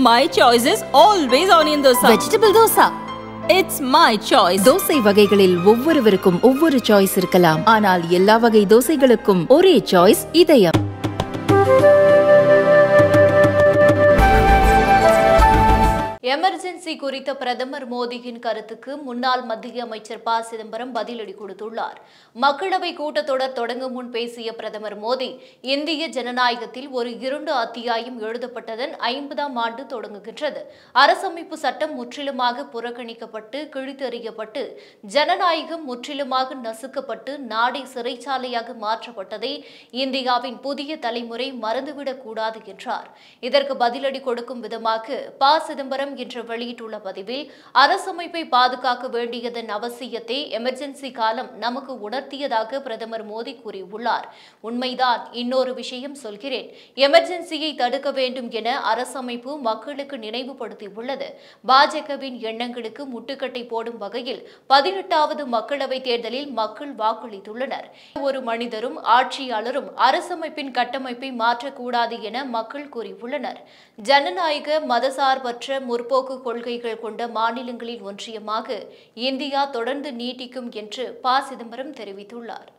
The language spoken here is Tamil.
My choice is always onion dosa. Vegetable dosa It's my choice. தோசை வகைகளில் ஒவ்வொருவருக்கும் ஒவ்வொரு சாய்ஸ் இருக்கலாம் ஆனால் எல்லா வகை தோசைகளுக்கும் ஒரே சாய்ஸ் இதயம் எமர்ஜென்சி குறித்த பிரதமர் மோடியின் கருத்துக்கு முன்னாள் மத்திய அமைச்சர் ப சிதம்பரம் பதிலடி கொடுத்துள்ளார் மக்களவை கூட்டத்தொடர் தொடங்கும் முன் பேசிய பிரதமர் மோடி இந்திய ஜனநாயகத்தில் ஒரு இருண்டு அத்தியாயம் எழுதப்பட்டதன் ஐம்பதாம் ஆண்டு தொடங்குகின்றது அரசமைப்பு சட்டம் முற்றிலுமாக புறக்கணிக்கப்பட்டு கிழித்தெறியப்பட்டு ஜனநாயகம் முற்றிலுமாக நசுக்கப்பட்டு நாடே சிறைச்சாலையாக மாற்றப்பட்டதை இந்தியாவின் புதிய தலைமுறை மறந்துவிடக் கூடாது என்றார் இதற்கு பதிலடி கொடுக்கும் விதமாக ப சிதம்பரம் இன்று வெளியிட்டுள்ள பதிவில் அரசமைப்பை பாதுகாக்க வேண்டியதன் அவசியத்தை எமர்ஜென்சி காலம் நமக்கு உணர்த்தியதாக பிரதமர் மோடி கூறியுள்ளார் உண்மைதான் இன்னொரு விஷயம் சொல்கிறேன் எமர்ஜென்சியை தடுக்க வேண்டும் என அரசமைப்பு மக்களுக்கு நினைவுபடுத்தியுள்ளது பாஜகவின் எண்ணங்களுக்கு முட்டுக்கட்டை போடும் வகையில் பதினெட்டாவது மக்களவைத் தேர்தலில் மக்கள் வாக்களித்துள்ளனர் ஒரு மனிதரும் ஆட்சியாளரும் அரசமைப்பின் கட்டமைப்பை மாற்றக்கூடாது என மக்கள் கூறியுள்ளனர் ஜனநாயக மதசார்பற்ற முற்போக்கு கொள்கைகள் கொண்ட மாநிலங்களின் ஒன்றியமாக இந்தியா தொடர்ந்து நீட்டிக்கும் என்று ப சிதம்பரம் தெரிவித்துள்ளார்